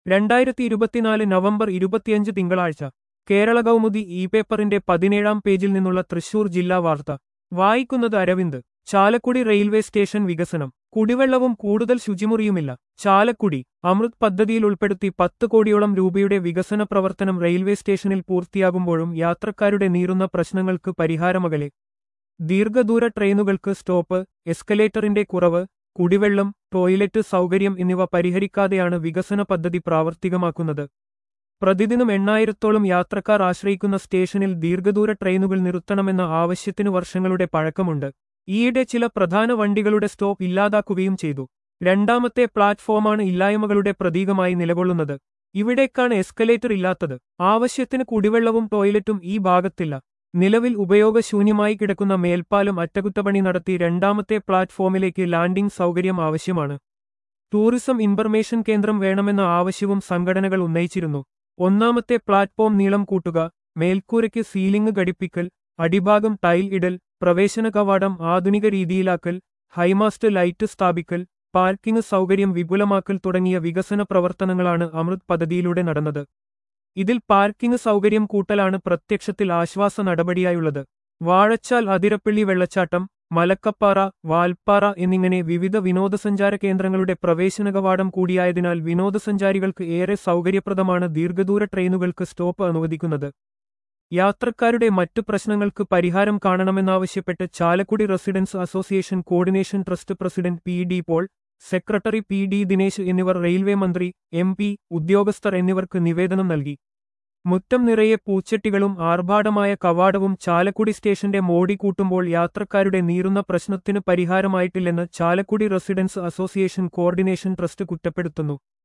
രണ്ടായിരത്തി ഇരുപത്തിനാല് നവംബർ ഇരുപത്തിയഞ്ച് തിങ്കളാഴ്ച കേരള കൗമുദി ഇ പേപ്പറിന്റെ പതിനേഴാം പേജിൽ നിന്നുള്ള തൃശൂർ ജില്ലാ വാർത്ത വായിക്കുന്നത് അരവിന്ദ് ചാലക്കുടി റെയിൽവേ സ്റ്റേഷൻ വികസനം കുടിവെള്ളവും കൂടുതൽ ശുചിമുറിയുമില്ല ചാലക്കുടി അമൃത് പദ്ധതിയിൽ ഉൾപ്പെടുത്തി പത്ത് കോടിയോളം രൂപയുടെ വികസന പ്രവർത്തനം റെയിൽവേ സ്റ്റേഷനിൽ പൂർത്തിയാകുമ്പോഴും യാത്രക്കാരുടെ നീറുന്ന പ്രശ്നങ്ങൾക്ക് പരിഹാരമകലെ ദീർഘദൂര ട്രെയിനുകൾക്ക് സ്റ്റോപ്പ് എസ്കലേറ്ററിന്റെ കുറവ് കുടിവെള്ളം ടോയ്ലറ്റ് സൗകര്യം എന്നിവ പരിഹരിക്കാതെയാണ് വികസന പദ്ധതി പ്രാവർത്തികമാക്കുന്നത് പ്രതിദിനം എണ്ണായിരത്തോളം യാത്രക്കാർ ആശ്രയിക്കുന്ന സ്റ്റേഷനിൽ ദീർഘദൂര ട്രെയിനുകൾ നിർത്തണമെന്ന ആവശ്യത്തിനു വർഷങ്ങളുടെ പഴക്കമുണ്ട് ഈയിടെ ചില പ്രധാന വണ്ടികളുടെ സ്റ്റോപ്പ് ഇല്ലാതാക്കുകയും ചെയ്തു രണ്ടാമത്തെ പ്ലാറ്റ്ഫോമാണ് ഇല്ലായ്മകളുടെ പ്രതീകമായി നിലകൊള്ളുന്നത് ഇവിടേക്കാണ് എസ്കലേറ്റർ ഇല്ലാത്തത് ആവശ്യത്തിന് കുടിവെള്ളവും ടോയ്ലറ്റും ഈ ഭാഗത്തില്ല നിലവിൽ ഉപയോഗശൂന്യമായി കിടക്കുന്ന മേൽപ്പാലം അറ്റകുറ്റപ്പണി നടത്തി രണ്ടാമത്തെ പ്ലാറ്റ്ഫോമിലേക്ക് ലാൻഡിംഗ് സൗകര്യം ആവശ്യമാണ് ടൂറിസം ഇൻഫർമേഷൻ കേന്ദ്രം വേണമെന്ന ആവശ്യവും സംഘടനകൾ ഉന്നയിച്ചിരുന്നു ഒന്നാമത്തെ പ്ലാറ്റ്ഫോം നീളം കൂട്ടുക മേൽക്കൂരയ്ക്ക് സീലിംഗ് ഘടിപ്പിക്കൽ അടിഭാഗം ടൈൽ ഇടൽ പ്രവേശന കവാടം ആധുനിക രീതിയിലാക്കൽ ഹൈമാസ്റ്റ് ലൈറ്റ് സ്ഥാപിക്കൽ പാർക്കിംഗ് സൗകര്യം വിപുലമാക്കൽ തുടങ്ങിയ വികസന പ്രവർത്തനങ്ങളാണ് അമൃത് പദ്ധതിയിലൂടെ നടന്നത് ഇതിൽ പാർക്കിംഗ് സൗകര്യം കൂട്ടലാണ് പ്രത്യക്ഷത്തിൽ ആശ്വാസ നടപടിയായുള്ളത് വാഴച്ചാൽ അതിരപ്പള്ളി വെള്ളച്ചാട്ടം മലക്കപ്പാറ വാൽപ്പാറ എന്നിങ്ങനെ വിവിധ വിനോദസഞ്ചാര കേന്ദ്രങ്ങളുടെ പ്രവേശന കവാടം കൂടിയായതിനാൽ വിനോദസഞ്ചാരികൾക്ക് ഏറെ സൗകര്യപ്രദമാണ് ദീർഘദൂര ട്രെയിനുകൾക്ക് സ്റ്റോപ്പ് അനുവദിക്കുന്നത് യാത്രക്കാരുടെ മറ്റു പ്രശ്നങ്ങൾക്ക് പരിഹാരം കാണണമെന്നാവശ്യപ്പെട്ട് Chalakudy residents association coordination trust president P D Paul secretary P D Dinesh എന്നിവർ റെയിൽവേ മന്ത്രി എം പി ഉദ്യോഗസ്ഥർ എന്നിവർക്ക് നിവേദനം നൽകി മുറ്റം നിറയെ പൂച്ചട്ടികളും ആർഭാടമായ കവാടവും ചാലക്കുടി സ്റ്റേഷന്റെ മോടി കൂട്ടുമ്പോൾ യാത്രക്കാരുടെ നീറുന്ന പ്രശ്നത്തിന് പരിഹാരമായിട്ടില്ലെന്ന് Chalakudy residents association coordination trust കുറ്റപ്പെടുത്തുന്നു